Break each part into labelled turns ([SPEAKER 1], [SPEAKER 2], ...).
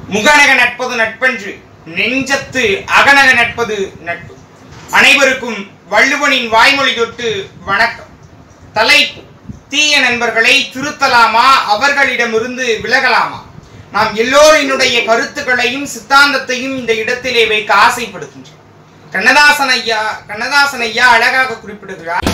[SPEAKER 1] முகநக நட்பது நட்பன்று நெஞ்சத்து அகநக நட்பது நட்பு அனைவருக்கும் வள்ளுவனின் வாய்மொழி தொட்டு வணக்கம் தலைப்பு தீய நண்பர்களை திருத்தலாமா அவர்களிடமிருந்து விலகலாமா நாம் எல்லோரினுடைய கருத்துக்களையும் சித்தாந்தத்தையும் இந்த இடத்திலே வைக்க ஆசைப்படுகின்றோம் கண்ணதாசன் ஐயா கண்ணதாசன் ஐயா அழகாக குறிப்பிடுகிறார்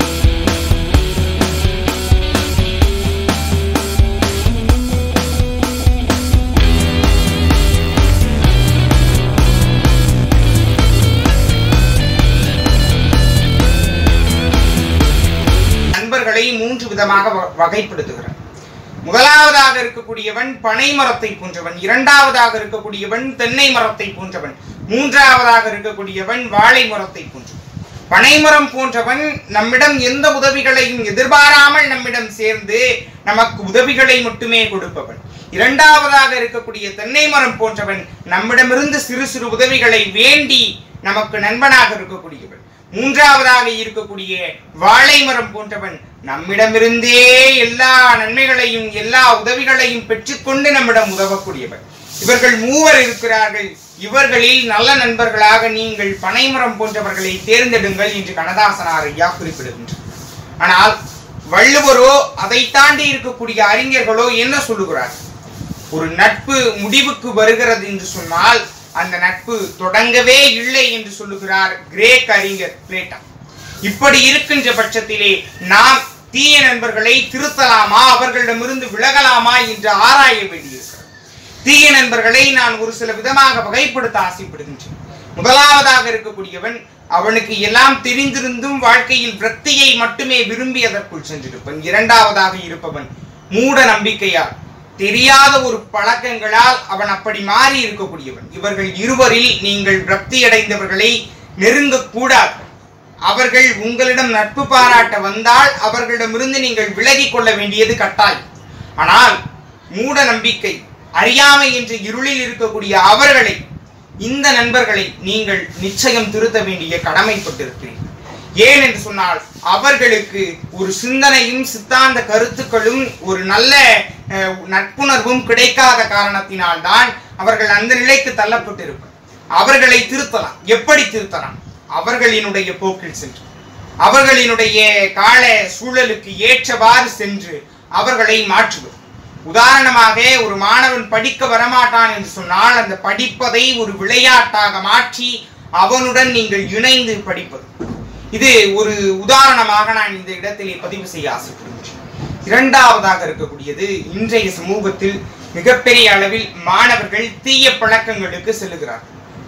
[SPEAKER 1] நண்பர்களை மூன்று விதமாக வ- வகைப்படுத்துகிறார் முதலாவதாக இருக்கக்கூடியவன் பனை மரத்தை போன்றவன் இரண்டாவதாக இருக்கக்கூடியவன் தென்னை மரத்தை போன்றவன் மூன்றாவதாக இருக்கக்கூடியவன் வாழை மரத்தை போன்றவன் பனைமரம் போன்றவன் நம்மிடம் எந்த உதவிகளையும் எதிர்பாராமல் நம்மிடம் சேர்ந்து நமக்கு உதவிகளை மட்டுமே கொடுப்பவன் இரண்டாவதாக இருக்கக்கூடிய தென்னை மரம் போன்றவன் நம்மிடமிருந்து சிறு சிறு உதவிகளை வேண்டி நமக்கு நண்பனாக இருக்கக்கூடியவன் மூன்றாவதாக இருக்கக்கூடிய வாழை மரம் போன்றவன் நம்மிடமிருந்தே எல்லா நன்மைகளையும் எல்லா உதவிகளையும் பெற்றுக்கொண்டு நம்மிடம் உதவக்கூடியவன் இவர்கள் மூவர் இருக்கிறார்கள் இவர்களில் நல்ல நண்பர்களாக நீங்கள் பனைமரம் போன்றவர்களை தேர்ந்தெடுங்கள் என்று கண்ணதாசனார் ஐயா குறிப்பிடுகின்றார் ஆனால் வள்ளுவரோ அதை தாண்டி இருக்கக்கூடிய அறிஞர்களோ என்ன சொல்லுகிறார் ஒரு நட்பு முடிவுக்கு வருகிறது என்று சொன்னால் அந்த நட்பு தொடங்கவே இல்லை என்று சொல்லுகிறார் கிரேக் அறிஞர் பிளேட்டா இப்படி இருக்கின்ற பட்சத்திலே நாம் தீய நண்பர்களை திருத்தலாமா அவர்களிடமிருந்து விலகலாமா என்று ஆராய வேண்டியிருக்கிறது தீய நண்பர்களை நான் ஒரு சில விதமாக வகைப்படுத்த ஆசைப்படுகின்றேன் முதலாவதாக இருக்கக்கூடியவன் அவனுக்கு எல்லாம் தெரிந்திருந்தும் வாழ்க்கையில் விரக்தியை மட்டுமே விரும்பி அதற்குள் சென்றிருப்பன் இரண்டாவதாக இருப்பவன் மூட நம்பிக்கையால் தெரியாத ஒரு பழக்கங்களால் அவன் அப்படி மாறி இருக்கக்கூடியவன் இவர்கள் இருவரில் நீங்கள் விரக்தி அடைந்தவர்களை நெருங்கக்கூடாது அவர்கள் உங்களிடம் நட்பு பாராட்ட வந்தால் அவர்களிடமிருந்து நீங்கள் விலகிக் கொள்ள வேண்டியது கட்டாயம் ஆனால் மூட நம்பிக்கை அறியாமை என்ற இருளில் இருக்கக்கூடிய அவர்களை இந்த நண்பர்களை நீங்கள் நிச்சயம் திருத்த வேண்டிய கடமைப்பட்டிருக்கிறீர்கள் ஏன் என்று சொன்னால் அவர்களுக்கு ஒரு சிந்தனையும் சித்தாந்த கருத்துக்களும் ஒரு நல்ல அஹ், நட்புணர்வும் கிடைக்காத காரணத்தினால்தான் அவர்கள் அந்த நிலைக்கு தள்ளப்பட்டிருப்பார் அவர்களை திருத்தலாம் எப்படி திருத்தலாம் அவர்களினுடைய போக்கில் சென்று அவர்களினுடைய கால சூழலுக்கு ஏற்றவாறு சென்று அவர்களை மாற்றுவது உதாரணமாக ஒரு மாணவன் படிக்க வரமாட்டான் என்று சொன்னால் அந்த படிப்பதை ஒரு விளையாட்டாக மாற்றி அவனுடன் நீங்கள் இணைந்து படிப்பது இது ஒரு உதாரணமாக நான் இந்த இடத்திலே பதிவு செய்ய ஆசைப்படுகின்றேன் இரண்டாவதாக இருக்கக்கூடியது இன்றைய சமூகத்தில் மிகப்பெரிய அளவில் மாணவர்கள் தீய பழக்கங்களுக்கு செல்லுகிறார்கள்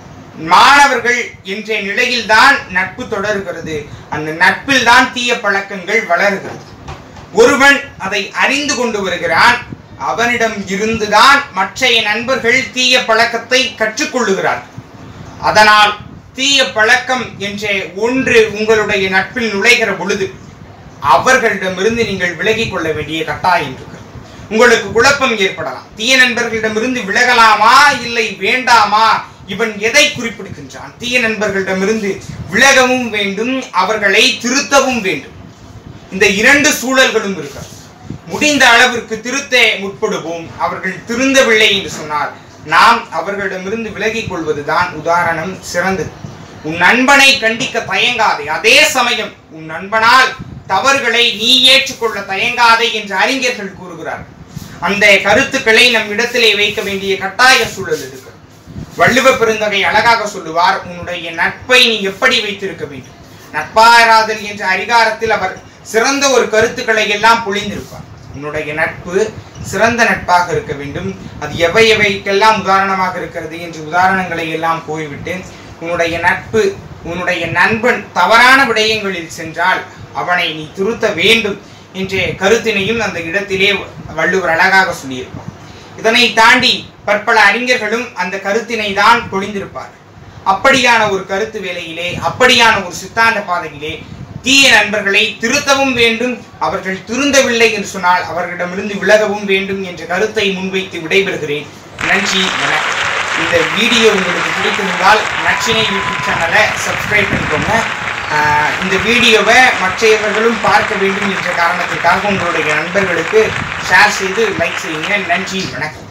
[SPEAKER 1] மாணவர்கள் என்ற நிலையில்தான் நட்பு தொடர்கிறது அந்த நட்பில் தான் தீய பழக்கங்கள் வளர்கிறது ஒருவன் அதை அறிந்து கொண்டு வருகிறான் அவனிடம் இருந்துதான் மற்றைய நண்பர்கள் தீய பழக்கத்தை கற்றுக்கொள்ளுகிறார்கள் அதனால் தீய பழக்கம் என்ற ஒன்று உங்களுடைய நட்பில் நுழைகிற பொழுது அவர்களிடமிருந்து நீங்கள் விலகிக் கொள்ள வேண்டிய கட்டாயம் இருக்கிறது உங்களுக்கு குழப்பம் ஏற்படலாம் தீய நண்பர்களிடமிருந்து விலகலாமா இல்லை வேண்டாமா இவன் எதை குறிப்பிடுகின்றான் தீய நண்பர்களிடமிருந்து விலகவும் வேண்டும் அவர்களை திருத்தவும் வேண்டும் இந்த இரண்டு சூழல்களும் இருக்கிறது முடிந்த அளவிற்கு திருத்த முற்படுவோம் அவர்கள் திருந்தவில்லை என்று சொன்னார் நாம் அவர்களிடமிருந்து விலகிக் கொள்வதுதான் உதாரணம் சிறந்தது உன் நண்பனை கண்டிக்க தயங்காதே அதே சமயம் உன் நண்பனால் தவறுகளை நீ ஏற்றுக்கொள்ள தயங்காதே என்று அறிஞர்கள் கூறுகிறார்கள் அந்த கருத்துக்களை நம் இடத்திலே வைக்க வேண்டிய கட்டாய சூழல் இருக்கிறது வள்ளுவ பெருந்தகை அழகாக சொல்லுவார் உன்னுடைய நட்பை நீ எப்படி வைத்திருக்க வேண்டும் நட்பாராதல் என்ற அதிகாரத்தில் அவர் சிறந்த ஒரு கருத்துக்களை எல்லாம் பொழிந்திருப்பார் உன்னுடைய நட்பு சிறந்த நட்பாக இருக்க வேண்டும் அது எவை எவைக்கெல்லாம் உதாரணமாக இருக்கிறது என்று உதாரணங்களை எல்லாம் போய்விட்டு உன்னுடைய நட்பு உன்னுடைய நண்பன் தவறான விடயங்களில் சென்றால் அவனை நீ திருத்த வேண்டும் என்ற கருத்தினையும் அந்த இடத்திலே வள்ளுவர் அழகாக சொல்லியிருப்பார் இதனை தாண்டி பற்பல அறிஞர்களும் அந்த கருத்தினை தான் பொழிந்திருப்பார் அப்படியான ஒரு கருத்து வேலையிலே அப்படியான ஒரு சித்தாந்த பாதையிலே தீய நண்பர்களை திருத்தவும் வேண்டும் அவர்கள் திருந்தவில்லை என்று சொன்னால் அவர்களிடமிருந்து விலகவும் வேண்டும் என்ற கருத்தை முன்வைத்து விடைபெறுகிறேன் நன்றி வணக்கம் இந்த வீடியோ உங்களுக்கு பிடித்திருந்தால் நச்சினை யூடியூப் சேனலை சப்ஸ்கிரைப் பண்ணிக்கோங்க ஆஹ் இந்த வீடியோவை மற்றவர்களும் பார்க்க வேண்டும் என்ற காரணத்திற்காக உங்களுடைய நண்பர்களுக்கு ஷேர் செய்து லைக் செய்யுங்க நன்றி வணக்கம்